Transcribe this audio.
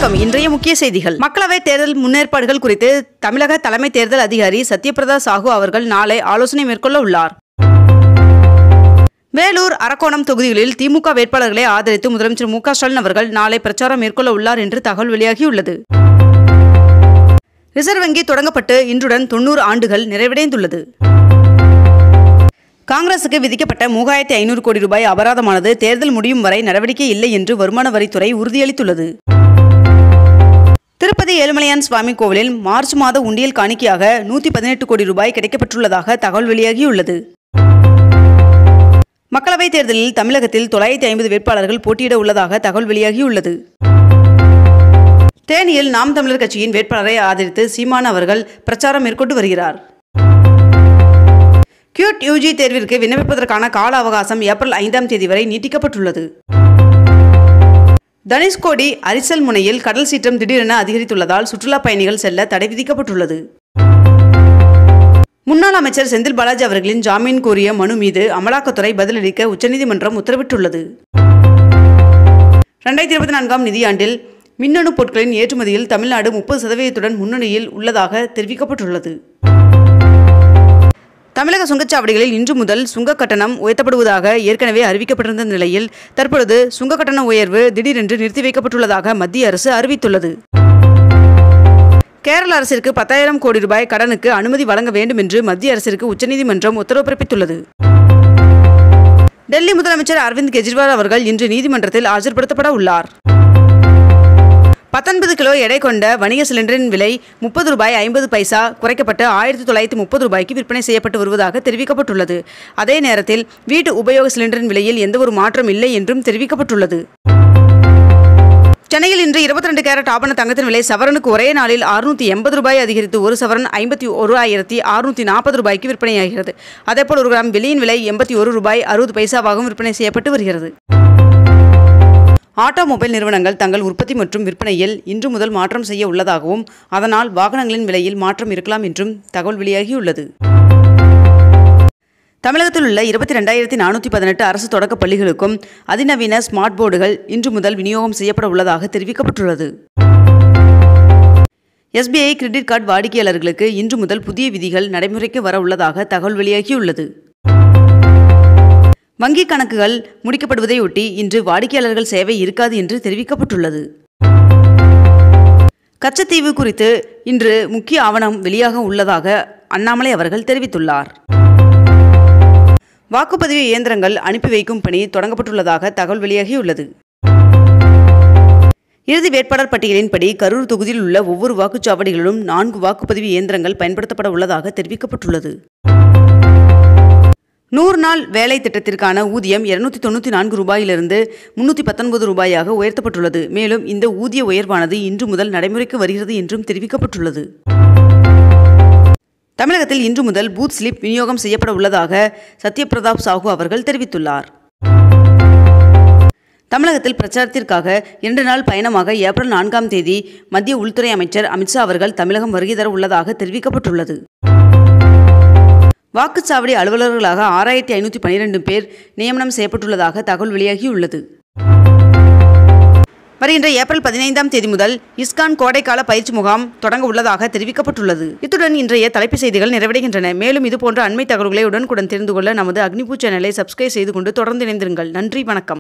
வணக்கம் இன்றைய முக்கிய செய்திகள் மக்களவை தேர்தல் முன்னேற்பாடுகள் குறித்து தமிழக தலைமை தேர்தல் அதிகாரி சத்யபிரதா சாஹூ அவர்கள் நாளை ஆலோசனை மேற்கொள்ள உள்ளார் வேலூர் அரக்கோணம் தொகுதிகளில் திமுக வேட்பாளர்களை ஆதரித்து முதலமைச்சர் மு க ஸ்டாலின் அவர்கள் நாளை பிரச்சாரம் மேற்கொள்ள உள்ளார் என்று தகவல் வெளியாகியுள்ளது ரிசர்வ் வங்கி தொடங்கப்பட்டு இன்றுடன் தொண்ணூறு ஆண்டுகள் நிறைவடைந்துள்ளது காங்கிரசுக்கு விதிக்கப்பட்ட மூவாயிரத்தி ஐநூறு கோடி ரூபாய் அபராதமானது தேர்தல் முடியும் வரை நடவடிக்கை இல்லை என்று வருமான வரித்துறை உறுதியளித்துள்ளது திருப்பதி ஏழுமலையான் சுவாமி கோவிலில் மார்ச் மாத உண்டியல் காணிக்கையாக நூற்றி பதினெட்டு கோடி ரூபாய் கிடைக்கப்பட்டுள்ளதாக தகவல் வெளியாகியுள்ளது மக்களவைத் தேர்தலில் தமிழகத்தில் தொள்ளாயிரத்தி ஐம்பது வேட்பாளர்கள் போட்டியிட உள்ளதாக தகவல் வெளியாகியுள்ளது தேனியில் நாம் தமிழர் கட்சியின் வேட்பாளரை ஆதரித்து சீமான் அவர்கள் பிரச்சாரம் மேற்கொண்டு வருகிறார் கியூட் யூஜி தேர்விற்கு விண்ணப்பிப்பதற்கான கால அவகாசம் ஏப்ரல் ஐந்தாம் தேதி வரை நீட்டிக்கப்பட்டுள்ளது தனுஷ்கோடி அரிசல் முனையில் கடல் சீற்றம் திடீரென அதிகரித்துள்ளதால் சுற்றுலாப் பயணிகள் செல்ல தடை விதிக்கப்பட்டுள்ளது முன்னாள் அமைச்சர் செந்தில் பாலாஜி அவர்களின் ஜாமீன் கோரிய மனு மீது அமலாக்கத்துறை பதிலளிக்க உச்சநீதிமன்றம் உத்தரவிட்டுள்ளது ரெண்டாயிரத்தி இருபத்தி நான்காம் நிதியாண்டில் மின்னணு பொருட்களின் ஏற்றுமதியில் தமிழ்நாடு முப்பது சதவீதத்துடன் முன்னணியில் உள்ளதாக தெரிவிக்கப்பட்டுள்ளது தமிழக சுங்கச்சாவடிகளில் இன்று முதல் சுங்க கட்டணம் உயர்த்தப்படுவதாக ஏற்கனவே அறிவிக்கப்பட்டிருந்த நிலையில் தற்பொழுது சுங்க கட்டண உயர்வு திடீரென்று நிறுத்தி வைக்கப்பட்டுள்ளதாக மத்திய அரசு அறிவித்துள்ளது கேரள அரசிற்கு பத்தாயிரம் கோடி ரூபாய் கடனுக்கு அனுமதி வழங்க வேண்டும் என்று மத்திய அரசிற்கு உச்சநீதிமன்றம் உத்தரவு பிறப்பித்துள்ளது டெல்லி முதலமைச்சர் அரவிந்த் கெஜ்ரிவால் அவர்கள் இன்று நீதிமன்றத்தில் ஆஜர்படுத்தப்பட உள்ளார் பத்தொன்பது கிலோ எடை கொண்ட வணிக சிலிண்டரின் விலை முப்பது ரூபாய் ஐம்பது பைசா குறைக்கப்பட்டு ஆயிரத்தி தொள்ளாயிரத்தி முப்பது ரூபாய்க்கு விற்பனை செய்யப்பட்டு வருவதாக தெரிவிக்கப்பட்டுள்ளது அதே நேரத்தில் வீட்டு உபயோக சிலிண்டரின் விலையில் எந்தவொரு மாற்றம் இல்லை என்றும் தெரிவிக்கப்பட்டுள்ளது சென்னையில் இன்று இருபத்தி ரெண்டு கேரட் ஆபண தங்கத்தின் விலை சவரனுக்கு ஒரே நாளில் அறுநூத்தி எண்பது ரூபாய் அதிகரித்து ஒரு சவரன் ஐம்பத்தி ஒரு ஆயிரத்தி அறுநூத்தி நாற்பது ரூபாய்க்கு விற்பனையாகிறது அதேபோல் ஒரு கிராம் வெள்ளியின் விலை எண்பத்தி ஒரு ரூபாய் அறுபது பைசாவாகவும் விற்பனை செய்யப்பட்டு வருகிறது ஆட்டோமொபைல் நிறுவனங்கள் தங்கள் உற்பத்தி மற்றும் விற்பனையில் இன்று முதல் மாற்றம் செய்ய உள்ளதாகவும் அதனால் வாகனங்களின் விலையில் மாற்றம் இருக்கலாம் என்றும் தகவல் வெளியாகியுள்ளது தமிழகத்தில் உள்ள இருபத்தி ரெண்டாயிரத்தி நானூற்றி பதினெட்டு அரசு தொடக்கப் பள்ளிகளுக்கும் அதிநவீன ஸ்மார்ட் போர்டுகள் இன்று முதல் விநியோகம் செய்யப்பட உள்ளதாக தெரிவிக்கப்பட்டுள்ளது எஸ்பிஐ கிரெடிட் கார்டு வாடிக்கையாளர்களுக்கு இன்று முதல் புதிய விதிகள் நடைமுறைக்கு வர உள்ளதாக தகவல் வெளியாகியுள்ளது வங்கிக் கணக்குகள் முடிக்கப்படுவதையொட்டி இன்று வாடிக்கையாளர்கள் சேவை இருக்காது என்று தெரிவிக்கப்பட்டுள்ளது கச்சத்தீவு குறித்து இன்று முக்கிய ஆவணம் வெளியாக உள்ளதாக அண்ணாமலை அவர்கள் தெரிவித்துள்ளார் வாக்குப்பதிவு இயந்திரங்கள் அனுப்பி வைக்கும் பணி தொடங்கப்பட்டுள்ளதாக தகவல் வெளியாகியுள்ளது இறுதி வேட்பாளர் பட்டியலின்படி கரூர் தொகுதியில் உள்ள ஒவ்வொரு வாக்குச்சாவடிகளிலும் நான்கு வாக்குப்பதிவு இயந்திரங்கள் பயன்படுத்தப்பட உள்ளதாக தெரிவிக்கப்பட்டுள்ளது நூறு நாள் வேலை திட்டத்திற்கான ஊதியம் இருநூத்தி தொண்ணூற்றி நான்கு ரூபாயிலிருந்து முன்னூற்றி பத்தொன்பது ரூபாயாக உயர்த்தப்பட்டுள்ளது மேலும் இந்த ஊதிய உயர்வானது இன்று முதல் நடைமுறைக்கு வருகிறது என்றும் தெரிவிக்கப்பட்டுள்ளது தமிழகத்தில் இன்று முதல் பூத் ஸ்லிப் விநியோகம் செய்யப்பட உள்ளதாக சத்யபிரதாப் சாஹூ அவர்கள் தெரிவித்துள்ளார் தமிழகத்தில் பிரச்சாரத்திற்காக இரண்டு நாள் பயணமாக ஏப்ரல் நான்காம் தேதி மத்திய உள்துறை அமைச்சர் அமித்ஷா அவர்கள் தமிழகம் வருகை தர உள்ளதாக தெரிவிக்கப்பட்டுள்ளது வாக்குச்சாவடி அலுவலர்களாக ஆறாயிரத்தி ஐநூற்றி பன்னிரெண்டு பேர் நியமனம் செய்யப்பட்டுள்ளதாக தகவல் வெளியாகியுள்ளது வருகின்ற ஏப்ரல் பதினைந்தாம் தேதி முதல் இஸ்கான் கோடைக்கால பயிற்சி முகாம் தொடங்க உள்ளதாக தெரிவிக்கப்பட்டுள்ளது இத்துடன் இன்றைய தலைப்புச் செய்திகள் நிறைவடைகின்றன மேலும் இதுபோன்ற அண்மை தகவல்களை உடனுக்குடன் தெரிந்து கொள்ள நமது அக்னிபூ சேனலை சப்ஸ்கிரைப் செய்து கொண்டு தொடர்ந்து இணைந்திருங்கள் நன்றி வணக்கம்